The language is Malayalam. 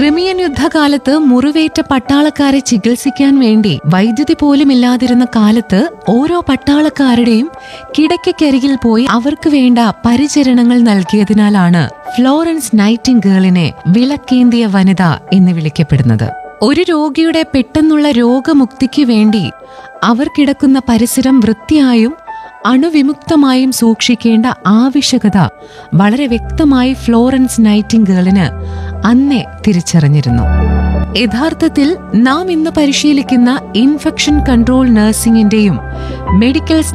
ക്രിമിയൻ യുദ്ധകാലത്ത് മുറിവേറ്റ പട്ടാളക്കാരെ ചികിത്സിക്കാൻ വേണ്ടി വൈദ്യുതി പോലും ഇല്ലാതിരുന്ന കാലത്ത് ഓരോ പട്ടാളക്കാരുടെയും കിടക്കക്കരികിൽ പോയി അവർക്ക് വേണ്ട പരിചരണങ്ങൾ നൽകിയതിനാലാണ് ഫ്ലോറൻസ് നൈറ്റിംഗേളിനെ വിളക്കേന്തിയ വനിത എന്ന് വിളിക്കപ്പെടുന്നത് ഒരു രോഗിയുടെ പെട്ടെന്നുള്ള രോഗമുക്തിക്ക് വേണ്ടി അവർ കിടക്കുന്ന പരിസരം വൃത്തിയായും അണുവിമുക്തമായും സൂക്ഷിക്കേണ്ട ആവശ്യകത വളരെ വ്യക്തമായി ഫ്ലോറൻസ് നൈറ്റിംഗേളിന് അന്നേ തിരിച്ചറിഞ്ഞിരുന്നു യഥാർത്ഥത്തിൽ നാം ഇന്ന് പരിശീലിക്കുന്ന ഇൻഫെക്ഷൻ കൺട്രോൾ നഴ്സിംഗിന്റെയും മെഡിക്കൽ